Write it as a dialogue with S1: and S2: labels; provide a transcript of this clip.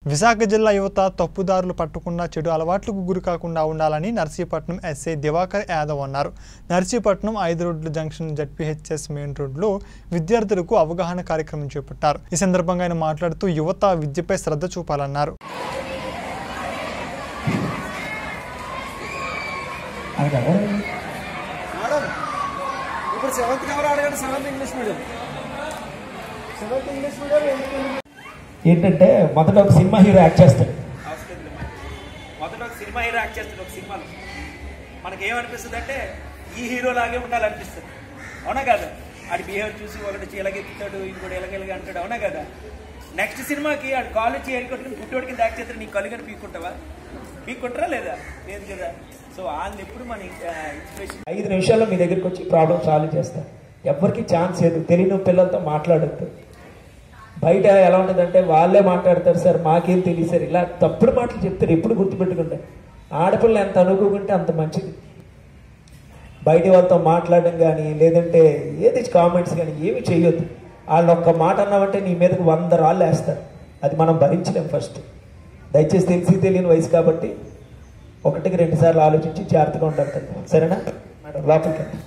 S1: విశాఖ జిల్లా యువత తప్పుదారులు పట్టకుండా చెడు అలవాట్లకు గురి కాకుండా ఉండాలని నర్సీపట్నం ఎస్ఐ దివాకర్ యాదవ్ అన్నారు నర్సీపట్నం ఐదు రోడ్ల జంక్షన్ జడ్పీహెచ్ఎస్ మెయిన్ రోడ్లో విద్యార్థులకు అవగాహన కార్యక్రమం చేపట్టారు ఈ సందర్భంగా ఆయన మాట్లాడుతూ యువత విద్యపై శ్రద్ధ చూపాలన్నారు
S2: మేడం ఇప్పుడు సెవెంత్ ఎవరు అడగండి seventh English medium seventh English medium ఎందుకు
S3: ఏంటంటే మొదట ఒక సినిమా హీరో యాక్ట్ చేస్తాడు
S4: అవసరం లేదు మొదట ఒక సినిమా హీరో యాక్ట్ చేస్తాడు ఒక సినిమాలో మనకి ఏమనిపిస్తుంది అంటే ఈ హీరో లాగే ఉండాలనిపిస్తుంది అవునా కదా ఆడి బిహేవియర్ చూసి ఒకటి చీలగెత్తుతాడు ఇంకోటి ఎలగెలగా అంటాడు అవునా కదా నెక్స్ట్ సినిమాకి ఆడు కాలేజ్ ఏరుకొట్టుకుని పుట్టోడి కింద యాక్ట్ చేస్తాడు నీ కలుగని పీక్కుంటావా పీక్కుంటారా లేదా లేదు కదా సో వాళ్ళని ఎప్పుడు మన ఇన్స్పిరేషన్
S3: ఐదు నిమిషాల్లో మీ దగ్గరికి వచ్చి ప్రాబ్లం సాల్వ్ చేస్తారు ఎవరికి ఛాన్స్ లేదు తెలియని పిల్లలతో మాట్లాడద్దు బయట ఎలా ఉంటుందంటే వాళ్ళే మాట్లాడతారు సార్ మాకేం తెలియదు సార్ ఇలా తప్పుడు మాటలు చెప్తారు ఎప్పుడు గుర్తుపెట్టుకుంటే ఆడపిల్ల ఎంత అనుకోకుంటే అంత మంచిది బయట వాళ్ళతో మాట్లాడడం కానీ లేదంటే ఏది కామెంట్స్ కానీ ఏమి చేయొద్దు వాళ్ళు ఒక్క మాట అన్నామంటే నీ మీదకి వంద రాళ్ళు వేస్తారు అది మనం భరించలేం ఫస్ట్ దయచేసి తెలిసి తెలియని వయసు కాబట్టి ఒకటికి రెండు సార్లు ఆలోచించి జాగ్రత్తగా ఉండాలి సరేనా మేడం లోపలికి రండి.